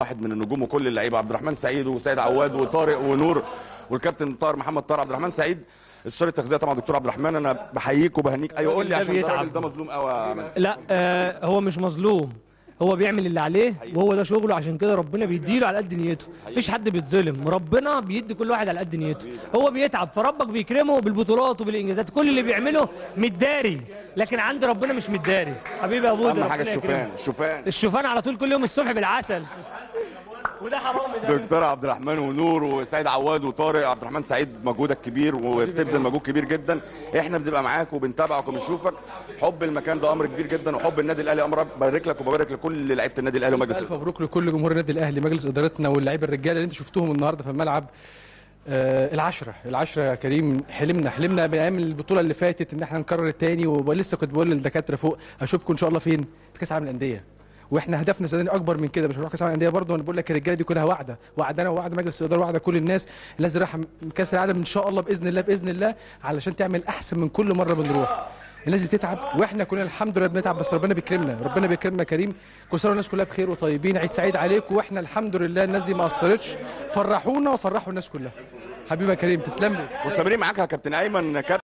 واحد من النجوم وكل اللعيبه عبد الرحمن سعيد وسيد عواد وطارق ونور والكابتن طاهر محمد طاهر عبد الرحمن سعيد استشاري التغذيه طبعا دكتور عبد الرحمن انا بحييك وبهنيك ايوه قول لي ده عشان ده بيتعب. الراجل ده مظلوم قوي يا عماد. لا آه هو مش مظلوم هو بيعمل اللي عليه وهو ده شغله عشان كده ربنا بيديله على قد نيته مفيش حد بيتظلم ربنا بيدي كل واحد على قد نيته هو بيتعب فربك بيكرمه بالبطولات وبالانجازات كل اللي بيعمله متداري لكن عند ربنا مش متداري حبيبي يا ابويا اهم حاجه ربنا الشوفان يكرمه. الشوفان الشوفان على طول كل يوم الصبح بالعسل وده حرامي ده دكتور عبد الرحمن ونور وسيد عواد وطارق عبد الرحمن سعيد مجهودك كبير وبتبذل مجهود كبير جدا احنا بنبقى معاك وبنتابعك وبنشوفك حب المكان ده امر كبير جدا وحب النادي الاهلي امر ببارك لك وببارك لكل لعيبه النادي الاهلي ومجلس الف مبروك لكل جمهور النادي الاهلي مجلس ادارتنا واللعيبه الرجاله اللي انت شفتوهم النهارده في الملعب آه العشرة العشرة يا كريم حلمنا حلمنا من ايام البطولة اللي فاتت ان احنا نكرر التاني ولسه كنت بقول للدكاترة فوق اشوفكم ان شاء الله فين في كاس العالم للاندية واحنا هدفنا صدقني اكبر من كده مش هنروح كاس العالم للاندية برضه وانا بقول لك الرجاله دي كلها واعده وعدنا ووعد مجلس الاداره وعد كل الناس لازم رايحه كاس العالم ان شاء الله باذن الله باذن الله علشان تعمل احسن من كل مره بنروح الناس بتتعب واحنا كلنا الحمد لله بنتعب بس ربنا بيكرمنا ربنا بيكرمنا يا كريم كل سنه والناس كلها بخير وطيبين عيد سعيد عليكم واحنا الحمد لله الناس دي ما قصرتش فرحونا وفرحوا الناس كلها حبيبي يا كريم تسلم لي مستمرين معاك يا كابتن ايمن كابتن